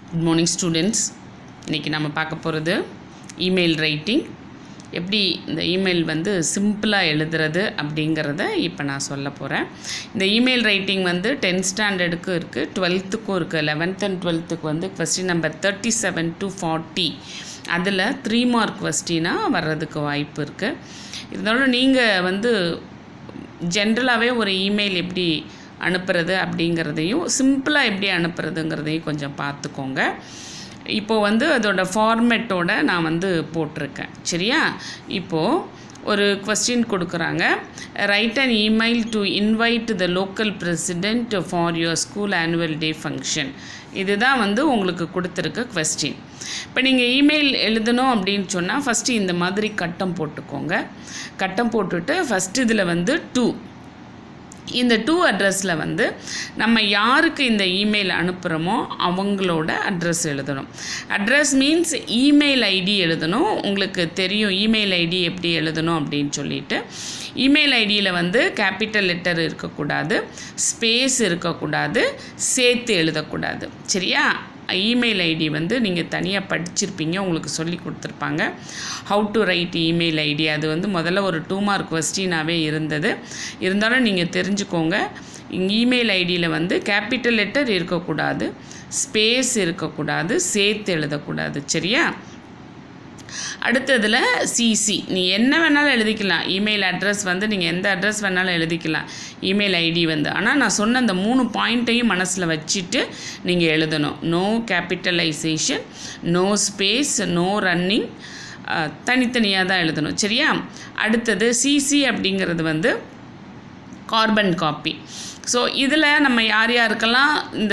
Good morning students இன்றைக்கி நம்ம பார்க்க போகிறது இமெயில் ரைட்டிங் எப்படி இந்த இமெயில் வந்து சிம்பிளாக எழுதுறது அப்படிங்கிறத இப்போ நான் சொல்ல போகிறேன் இந்த இமெயில் ரைட்டிங் வந்து டென்த் ஸ்டாண்டர்டுக்கும் இருக்குது டுவெல்த்துக்கும் இருக்குது லெவன்த் அண்ட் டுவெல்த்துக்கு வந்து question number thirty seven to forty அதில் த்ரீ மார்க் கொஸ்டினாக வர்றதுக்கு வாய்ப்பு இருக்குது இருந்தாலும் நீங்கள் வந்து ஜென்ரலாகவே ஒரு இமெயில் எப்படி அனுப்புறது அப்படிங்கிறதையும் சிம்பிளாக எப்படி அனுப்புறதுங்கிறதையும் கொஞ்சம் பார்த்துக்கோங்க இப்போது வந்து அதோட ஃபார்மேட்டோட நான் வந்து போட்டிருக்கேன் சரியா இப்போது ஒரு கொஸ்டின் கொடுக்குறாங்க write an email to invite the local president for your school annual day function இதுதான் வந்து உங்களுக்கு கொடுத்துருக்க கொஸ்டின் இப்போ நீங்கள் இமெயில் எழுதணும் அப்படின்னு சொன்னால் ஃபஸ்ட்டு இந்த மாதிரி கட்டம் போட்டுக்கோங்க கட்டம் போட்டுட்டு ஃபஸ்ட்டு இதில் வந்து டூ இந்த டூ அட்ரஸில் வந்து நம்ம யாருக்கு இந்த இமெயில் அனுப்புகிறோமோ அவங்களோட அட்ரஸ் எழுதணும் அட்ரஸ் மீன்ஸ் இமெயில் ஐடி எழுதணும் உங்களுக்கு தெரியும் இமெயில் ஐடி எப்படி எழுதணும் அப்படின்னு சொல்லிட்டு இமெயில் ஐடியில் வந்து கேபிட்டல் லெட்டர் இருக்கக்கூடாது ஸ்பேஸ் இருக்கக்கூடாது சேர்த்து எழுதக்கூடாது சரியா இமெயில் ஐடி வந்து நீங்கள் தனியாக படிச்சிருப்பீங்க உங்களுக்கு சொல்லி கொடுத்துருப்பாங்க how to write email ID அது வந்து முதல்ல ஒரு டூ மார்க் கொஸ்டினாகவே இருந்தது இருந்தாலும் நீங்கள் தெரிஞ்சுக்கோங்க இமெயில் ஐடியில் வந்து கேபிட்டல் லெட்டர் இருக்கக்கூடாது ஸ்பேஸ் இருக்கக்கூடாது சேர்த்து எழுதக்கூடாது சரியா அடுத்ததில் சிசி நீ என்ன வேணாலும் எழுதிக்கலாம் இமெயில் அட்ரஸ் வந்து நீங்கள் எந்த அட்ரஸ் வேணாலும் எழுதிக்கலாம் இமெயில் ஐடி வந்து ஆனால் நான் சொன்ன அந்த மூணு பாயிண்ட்டையும் மனசில் வச்சுட்டு நீங்கள் எழுதணும் no capitalisation no space no running தனித்தனியாக தான் எழுதணும் சரியா அடுத்தது சிசி அப்படிங்கிறது வந்து கார்பன் காப்பி ஸோ இதில் நம்ம யார் யாருக்கெல்லாம் இந்த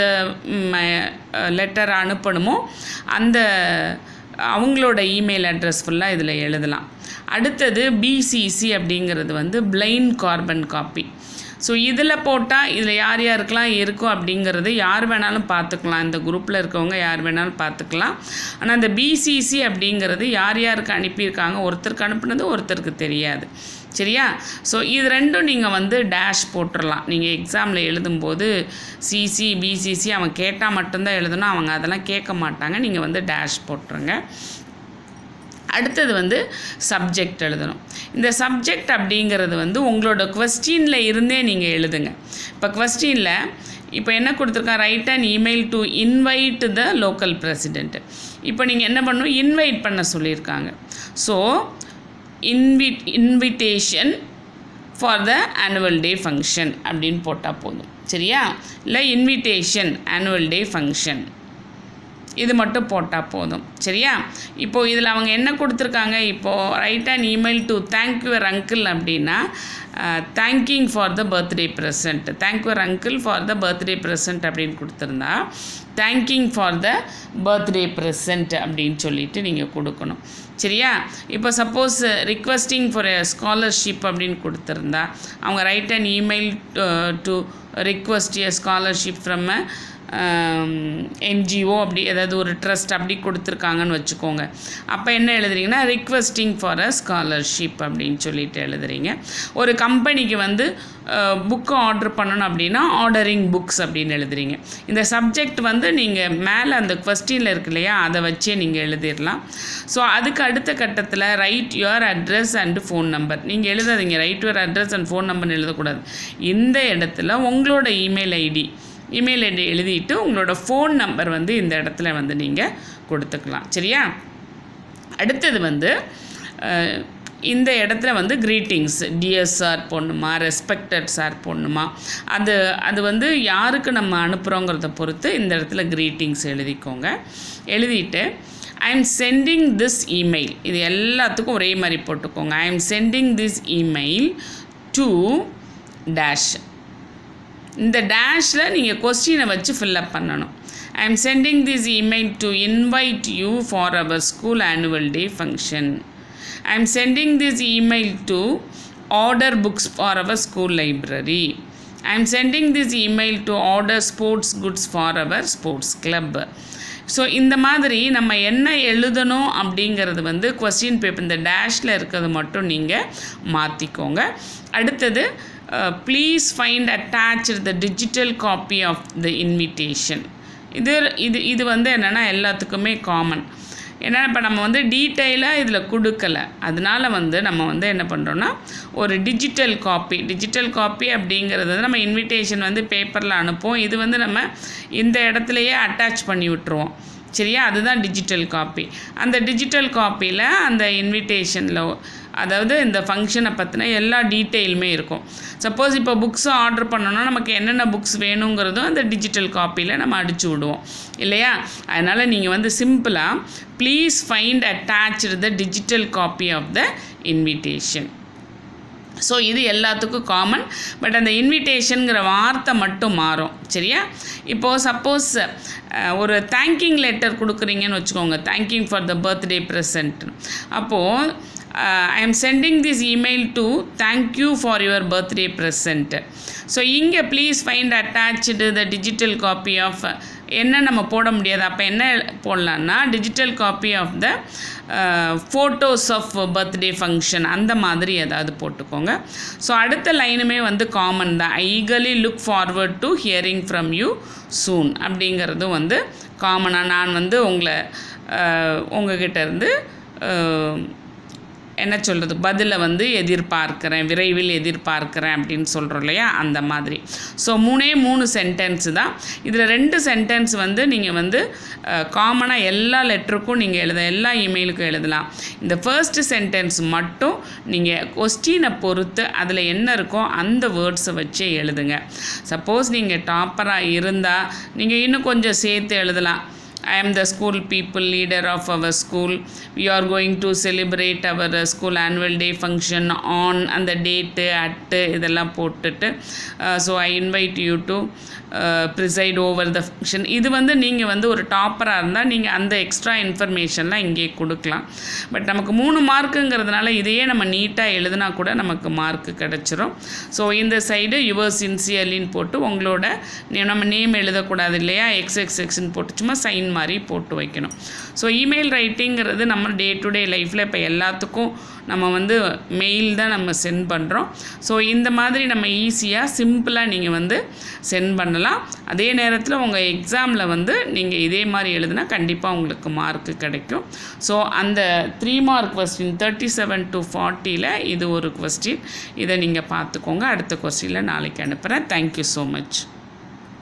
லெட்டர் அனுப்பணுமோ அந்த அவங்களோட இமெயில் அட்ரஸ் ஃபுல்லாக இதில் எழுதலாம் அடுத்தது பிசிசி அப்படிங்கிறது வந்து பிளைன் கார்பன் காப்பி ஸோ இதில் போட்டால் இதில் யார் யாருக்கெல்லாம் இருக்கும் அப்படிங்கிறது யார் வேணாலும் பார்த்துக்கலாம் இந்த குரூப்பில் இருக்கவங்க யார் வேணாலும் பார்த்துக்கலாம் ஆனால் இந்த பிசிசி அப்படிங்கிறது யார் யாருக்கு அனுப்பியிருக்காங்க ஒருத்தருக்கு அனுப்புனது ஒருத்தருக்கு தெரியாது சரியா ஸோ இது ரெண்டும் நீங்கள் வந்து டேஷ் போட்டுடலாம் நீங்கள் எக்ஸாமில் எழுதும்போது சிசி பிசிசி அவன் கேட்டால் மட்டும்தான் எழுதணும் அவங்க அதெல்லாம் கேட்க மாட்டாங்க நீங்கள் வந்து டேஷ் போட்டுருங்க அடுத்தது வந்து சப்ஜெக்ட் எழுதணும் இந்த சப்ஜெக்ட் அப்படிங்கிறது வந்து உங்களோட கொஸ்டினில் இருந்தே நீங்கள் எழுதுங்க இப்போ கொஸ்டினில் இப்போ என்ன கொடுத்துருக்கா write and email to invite the local president இப்போ நீங்கள் என்ன பண்ணணும் இன்வைட் பண்ண சொல்லியிருக்காங்க so invite invitation for the annual day function அப்படின்னு போட்டால் போதும் சரியா இல்லை இன்விடேஷன் ஆனுவல் டே ஃபங்க்ஷன் இது மட்டும் போட்டால் போதும் சரியா இப்போது இதில் அவங்க என்ன கொடுத்துருக்காங்க இப்போது write and email to thank your uncle அப்படின்னா thanking for the birthday present thank your uncle for the birthday present அப்படின்னு கொடுத்துருந்தா thanking for the birthday present அப்படின்னு சொல்லிட்டு நீங்கள் கொடுக்கணும் சரியா இப்போ suppose requesting for a scholarship அப்படின்னு கொடுத்துருந்தா அவங்க write and email to request a scholarship from a NGO அப்படி ஏதாவது ஒரு ட்ரஸ்ட் அப்படி கொடுத்துருக்காங்கன்னு வச்சுக்கோங்க அப்போ என்ன எழுதுறீங்கன்னா ரிக்வஸ்டிங் ஃபார் அ ஸ்காலர்ஷிப் அப்படின்னு சொல்லிட்டு எழுதுறீங்க ஒரு கம்பெனிக்கு வந்து புக்கு ஆர்டர் பண்ணணும் அப்படின்னா ஆர்டரிங் புக்ஸ் அப்படின்னு எழுதுறீங்க இந்த சப்ஜெக்ட் வந்து நீங்கள் மேலே அந்த கொஸ்டினில் இருக்கு இல்லையா அதை வச்சே நீங்கள் எழுதிடலாம் ஸோ அதுக்கு அடுத்த கட்டத்தில் write your address and phone number நீங்கள் எழுதாதீங்க write your address and phone நம்பர்னு எழுதக்கூடாது இந்த இடத்துல உங்களோட இமெயில் ஐடி இமெயில் ஐடி எழுதிட்டு உங்களோட ஃபோன் நம்பர் வந்து இந்த இடத்துல வந்து நீங்கள் கொடுத்துக்கலாம் சரியா அடுத்தது வந்து இந்த இடத்துல வந்து க்ரீட்டிங்ஸ் டியர் சார் போடணுமா ரெஸ்பெக்டட் சார் போடணுமா அது அது வந்து யாருக்கு நம்ம அனுப்புகிறோங்கிறத பொறுத்து இந்த இடத்துல க்ரீட்டிங்ஸ் எழுதிக்கோங்க எழுதிட்டு I am sending this email இது எல்லாத்துக்கும் ஒரே மாதிரி போட்டுக்கோங்க I am sending this email to dash இந்த டேஷில் நீங்கள் கொஸ்டினை வச்சு ஃபில்லப் பண்ணணும் I am sending this email to invite you for our school annual day function I am sending this email to order books for our school library I am sending this email to order sports goods for our sports club so இந்த மாதிரி நம்ம என்ன எழுதணும் அப்படிங்கிறது வந்து question paper இந்த டேஷில் இருக்கிறது மட்டும் நீங்கள் மாற்றிக்கோங்க அடுத்தது please find attached the digital copy of the invitation இது இது இது வந்து என்னென்னா எல்லாத்துக்குமே காமன் ஏன்னா இப்போ நம்ம வந்து டீட்டெயிலாக இதில் கொடுக்கல அதனால வந்து நம்ம வந்து என்ன பண்ணுறோன்னா ஒரு டிஜிட்டல் காப்பி டிஜிட்டல் காப்பி அப்படிங்கிறது வந்து நம்ம இன்விடேஷன் வந்து பேப்பரில் அனுப்புவோம் இது வந்து நம்ம இந்த இடத்துலையே அட்டாச் பண்ணி விட்டுருவோம் சரியா அதுதான் டிஜிட்டல் காப்பி அந்த டிஜிட்டல் காப்பியில் அந்த இன்விடேஷனில் அதாவது இந்த ஃபங்க்ஷனை பற்றின எல்லா டீட்டெயிலுமே இருக்கும் சப்போஸ் இப்போ புக்ஸ் ஆர்டர் பண்ணோன்னா நமக்கு என்னென்ன புக்ஸ் வேணுங்கிறதும் அந்த டிஜிட்டல் காப்பியில் நம்ம அடிச்சு விடுவோம் இல்லையா அதனால் நீங்கள் வந்து சிம்பிளாக please find attached the digital copy of the invitation so இது எல்லாத்துக்கும் காமன் பட் அந்த இன்விடேஷனுங்கிற வார்த்தை மட்டும் மாறும் சரியா இப்போது சப்போஸ் ஒரு தேங்கிங் லெட்டர் கொடுக்குறீங்கன்னு வச்சுக்கோங்க thanking for the birthday present அப்போது I am sending this email to thank you for your birthday present so இங்கே please find attached the digital copy of என்ன நம்ம போட முடியாது அப்போ என்ன போடலான்னா digital copy of the photos of birthday function அந்த மாதிரி ஏதாவது போட்டுக்கோங்க ஸோ அடுத்த லைனுமே வந்து காமன் தான் ஐகலி look forward to hearing from you soon அப்படிங்கிறதும் வந்து காமனாக நான் வந்து உங்களை உங்ககிட்ட இருந்து என்ன சொல்கிறது பதிலை வந்து எதிர்பார்க்குறேன் விரைவில் எதிர்பார்க்குறேன் அப்படின்னு சொல்கிறோம் இல்லையா அந்த மாதிரி ஸோ மூணே மூணு சென்டென்ஸு தான் இதில் ரெண்டு சென்டென்ஸ் வந்து நீங்கள் வந்து காமனாக எல்லா லெட்டருக்கும் நீங்கள் எழுத எல்லா இமெயிலுக்கும் எழுதலாம் இந்த ஃபர்ஸ்ட் சென்டென்ஸ் மட்டும் நீங்கள் கொஸ்டினை பொறுத்து அதில் என்ன இருக்கோ அந்த வேர்ட்ஸை வச்சே எழுதுங்க சப்போஸ் நீங்கள் டாப்பராக இருந்தால் நீங்கள் இன்னும் கொஞ்சம் சேர்த்து எழுதலாம் I am the school people leader of our school. We are going to celebrate our uh, school annual day function on அந்த டேட்டு அட்டு இதெல்லாம் போட்டுட்டு so I invite you to preside over the function இது வந்து நீங்கள் வந்து ஒரு டாப்பராக இருந்தால் நீங்கள் அந்த எக்ஸ்ட்ரா இன்ஃபர்மேஷன்லாம் இங்கே கொடுக்கலாம் பட் நமக்கு மூணு மார்க்குங்கிறதுனால இதையே நம்ம நீட்டாக எழுதினா கூட நமக்கு மார்க்கு கிடச்சிரும் ஸோ இந்த சைடு யுவர் சின்சியர்லின்னு போட்டு உங்களோட நம்ம நேம் எழுதக்கூடாது இல்லையா எக்ஸ் எக்ஸ் எக்ஸ்ன்னு போட்டு சும்மா சைன் மாதிரி போட்டு வைக்கணும் ஸோ இமெயில் ரைட்டிங்கிறது நம்ம டே டு டே லைஃப்பில் இப்போ எல்லாத்துக்கும் நம்ம வந்து மெயில் தான் நம்ம சென்ட் பண்ணுறோம் ஸோ இந்த மாதிரி நம்ம ஈஸியாக சிம்பிளாக நீங்கள் வந்து சென்ட் பண்ணலாம் அதே நேரத்தில் உங்கள் எக்ஸாமில் வந்து நீங்கள் இதே மாதிரி எழுதுனா கண்டிப்பாக உங்களுக்கு மார்க்கு கிடைக்கும் ஸோ அந்த three mark question thirty seven to ஃபார்ட்டியில் இது ஒரு கொஸ்டின் இதை நீங்கள் பார்த்துக்கோங்க அடுத்த கொஸ்டினில் நாளைக்கு அனுப்புகிறேன் தேங்க்யூ ஸோ மச்